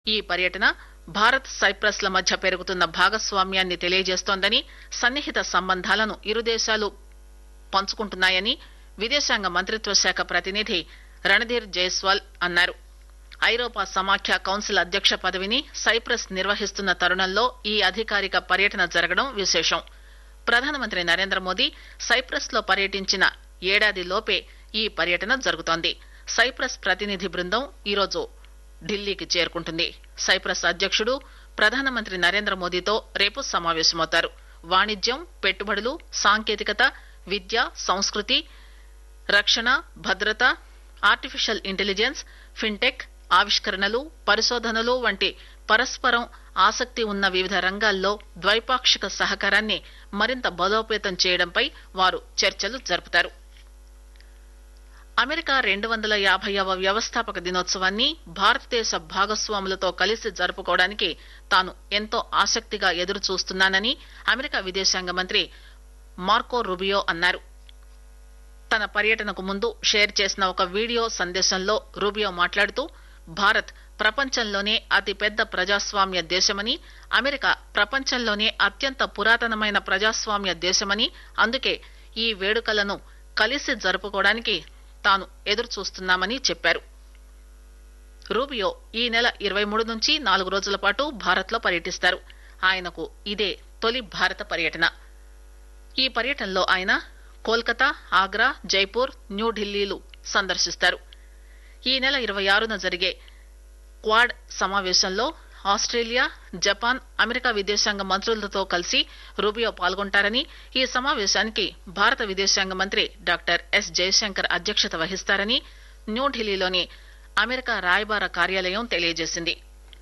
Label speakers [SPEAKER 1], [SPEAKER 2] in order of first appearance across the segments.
[SPEAKER 1] ఈ పర్యటన భారత్ సైప్రస్ ల మధ్య పెరుగుతున్న భాగస్వామ్యాన్ని తెలియజేస్తోందని సన్నిహిత సంబంధాలను ఇరుదేశాలు పంచుకుంటున్నాయని విదేశాంగ మంత్రిత్వ శాఖ ప్రతినిధి రణధీర్ జైస్వాల్ అన్నారు ఐరోపా సమాఖ్య కౌన్సిల్ అధ్యక్ష పదవిని సైప్రస్ నిర్వహిస్తున్న తరుణంలో ఈ అధికారిక పర్యటన జరగడం విశేషం ప్రధానమంత్రి నరేంద్ర మోదీ సైప్రస్ లో పర్యటించిన ఏడాదిలోపే ఈ పర్యటన జరుగుతోంది సైప్రస్ ప్రతినిధి బృందం ఈరోజు ఢిల్లీకి చేరుకుంటుంది సైప్రస్ అధ్యక్షుడు ప్రధానమంత్రి నరేంద్ర మోదీతో రేపు సమావేశమవుతారు వాణిజ్యం పెట్టుబడులు సాంకేతికత విద్య సంస్కృతి రక్షణ భద్రత ఆర్టిఫిషియల్ ఇంటెలిజెన్స్ ఫిన్టెక్ ఆవిష్కరణలు పరిశోధనలు వంటి పరస్పరం ఆసక్తి ఉన్న వివిధ రంగాల్లో ద్వైపాక్షిక సహకారాన్ని మరింత బలోపేతం చేయడంపై వారు చర్చలు జరుపుతారు అమెరికా రెండు వందల యాభైవ వ్యవస్థాపక దినోత్సవాన్ని భారతదేశ భాగస్వాములతో కలిసి జరుపుకోవడానికి తాను ఎంతో ఆసక్తిగా ఎదురు చూస్తున్నానని అమెరికా విదేశాంగ మంత్రి మార్కో రుబియో అన్నారు తన పర్యటనకు ముందు షేర్ చేసిన ఒక వీడియో సందేశంలో రూబియో మాట్లాడుతూ భారత్ ప్రపంచంలోనే అతిపెద్ద ప్రజాస్వామ్య దేశమని అమెరికా ప్రపంచంలోనే అత్యంత పురాతనమైన ప్రజాస్వామ్య దేశమని అందుకే ఈ వేడుకలను కలిసి జరుపుకోవడానికి తాను ఎదురు చూస్తున్నామని చెప్పారు రూబియో ఈ నెల ఇరవై మూడు నుంచి నాలుగు రోజుల పాటు భారత్ లో పర్యటిస్తారు ఆయనకు ఇదే తొలి భారత పర్యటన ఈ పర్యటనలో ఆయన కోల్కతా ఆగ్రా జైపూర్ న్యూఢిల్లీలు సందర్శిస్తారు ఈ నెల ఇరవై ఆరున జరిగే క్వాడ్ సమావేశంలో ఆస్ట్రేలియా జపాన్ అమెరికా విదేశాంగ మంత్రులతో కలిసి రూబియో పాల్గొంటారని ఈ సమావేశానికి భారత విదేశాంగ మంత్రి డాక్టర్ ఎస్ జయశంకర్ అధ్యక్షత వహిస్తారని న్యూఢిల్లీలోని అమెరికా రాయబార కార్యాలయం తెలియజేసింది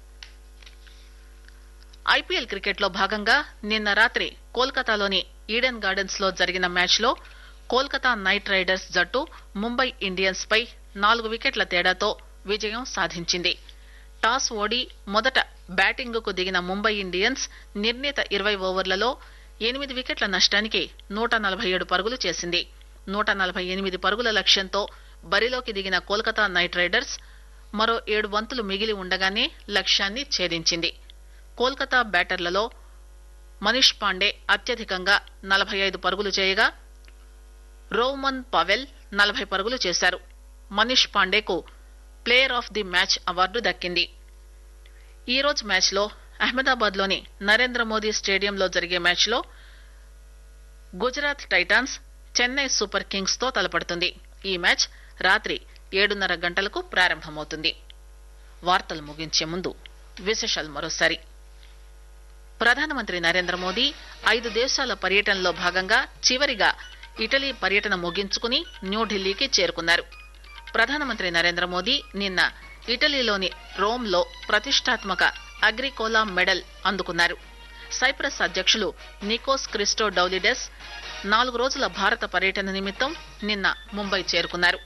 [SPEAKER 1] ఐపీఎల్ క్రికెట్ లో భాగంగా నిన్న రాత్రి కోల్కతాలోని ఈడెన్ గార్డెన్స్ లో జరిగిన మ్యాచ్ లో కోల్కతా నైట్ రైడర్స్ జట్టు ముంబై ఇండియన్స్ పై నాలుగు వికెట్ల తేడాతో విజయం సాధించింది టాస్ ఓడి మొదట బ్యాటింగ్ కు దిగిన ముంబై ఇండియన్స్ నిర్ణీత ఇరవై ఓవర్లలో ఎనిమిది వికెట్ల నష్టానికి నూట నలభై ఏడు పరుగులు చేసింది నూట నలభై ఎనిమిది పరుగుల లక్ష్యంతో బరిలోకి దిగిన కోల్కతా నైట్ రైడర్స్ మరో ఏడు బంతులు మిగిలి ఉండగానే లక్ష్యాన్ని ఛేదించింది కోల్కతా బ్యాటర్లలో మనీష్ పాండే అత్యధికంగా నలభై ఐదు పరుగులు చేయగా రోమన్ పవెల్ నలభై పరుగులు చేశారు మనీష్ పాండేకు player of the match award దక్కింది ఈ రోజు మ్యాచ్ లో అహ్మదాబాద్ లోని నరేంద్ర మోదీ స్టేడియంలో జరిగే మ్యాచ్ లో Gujarat Titans Chennai Super Kings తో తలపడుతుంది ఈ మ్యాచ్ రాత్రి ఏడున్నర గంటలకు ప్రారంభమవుతుంది వార్తలు ముగించే ముందు విశేషాలు మరోసారి ప్రధానమంత్రి నరేంద్ర మోదీ ఐదు దేశాల పర్యటనలో భాగంగా చివరిగా ఇటలీ పర్యటన ముగించుకుని న్యూఢిల్లీకి చేరుకున్నారు ప్రధానమంత్రి నరేంద్ర మోదీ నిన్న ఇటలీలోని రోమ్ లో ప్రతిష్టాత్మక అగ్రికోలా మెడల్ అందుకున్నారు సైప్రస్ అధ్యక్షులు నికోస్ క్రిస్టో డౌలిడెస్ నాలుగు రోజుల భారత పర్యటన నిమిత్తం నిన్న ముంబై చేరుకున్నారు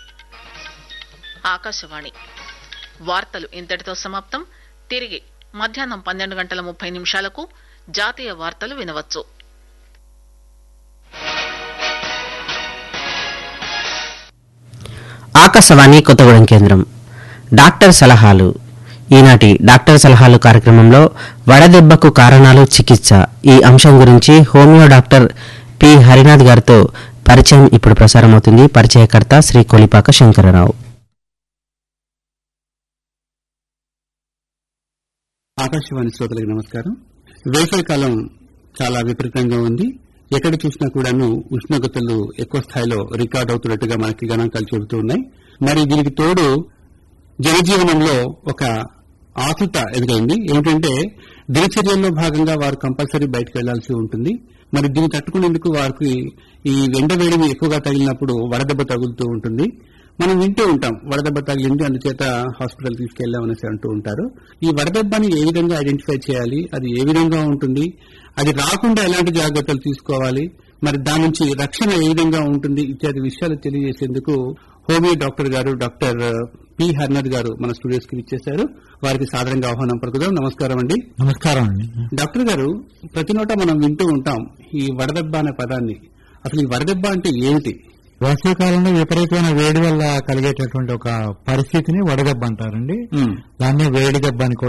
[SPEAKER 1] ఆకాశవాణి వార్తలు ఇంతటితో సమాప్తం తిరిగి మధ్యాహ్నం పన్నెండు గంటల ముప్పై నిమిషాలకు జాతీయ వార్తలు వినవచ్చు
[SPEAKER 2] ఆకాశవాణి కొత్తగూడెం కేంద్రం డాక్టర్ సలహాలు ఈనాటి డాక్టర్ సలహాలు కార్యక్రమంలో వడదెబ్బకు కారణాలు చికిత్స ఈ అంశం గురించి హోమియో డాక్టర్ పి హరినాథ్ గారితో పరిచయం ఇప్పుడు ప్రసారమవుతుంది పరిచయకర్త శ్రీ కొలిపాక శంకరరావు
[SPEAKER 3] ఆకాశవాణి శ్రోతలకు నమస్కారం వేసవి కాలం చాలా విపరీతంగా ఉంది ఎక్కడ చూసినా కూడాను ఉష్ణోగ్రతలు ఎక్కువ స్థాయిలో రికార్డ్ అవుతున్నట్టుగా మనకి గణాంకాలు చెబుతూ ఉన్నాయి మరి దీనికి తోడు జనజీవనంలో ఒక ఆతుత ఎదురైంది ఏమిటంటే దినచర్యల్లో భాగంగా వారు కంపల్సరీ బయటకు వెళ్లాల్సి ఉంటుంది మరి దీన్ని తట్టుకునేందుకు వారికి ఈ ఎండ వేడిమి ఎక్కువగా తగిలినప్పుడు వడదెబ్బ తగులుతూ ఉంటుంది మనం వింటూ ఉంటాం వడదెబ్బ తగిలింది అందుచేత హాస్పిటల్ తీసుకెళ్లామనేసి అంటూ ఉంటారు ఈ వడదెబ్బని ఏ విధంగా ఐడెంటిఫై చేయాలి అది ఏ విధంగా ఉంటుంది అది రాకుండా ఎలాంటి జాగ్రత్తలు తీసుకోవాలి మరి దాని నుంచి రక్షణ ఏ విధంగా ఉంటుంది ఇత్యాది విషయాలు తెలియజేసేందుకు హోమియో డాక్టర్ గారు డాక్టర్ పి హర్నద్ గారు మన స్టూడియోస్ కి ఇచ్చేశారు వారికి సాధారణంగా ఆహ్వానం పలుకుదాం నమస్కారం అండి
[SPEAKER 4] నమస్కారం అండి
[SPEAKER 3] డాక్టర్ గారు ప్రతి నోట మనం వింటూ ఉంటాం ఈ వడదెబ్బ అనే పదాన్ని అసలు ఈ వడదెబ్బ అంటే ఏమిటి
[SPEAKER 4] వేసవికాలంలో విపరీతమైన వేడి వల్ల కలిగేటటువంటి ఒక పరిస్థితిని వడదెబ్బ అంటారండి
[SPEAKER 3] ఉమ్.
[SPEAKER 4] దాన్నే వేడి దెబ్బ అని కూడా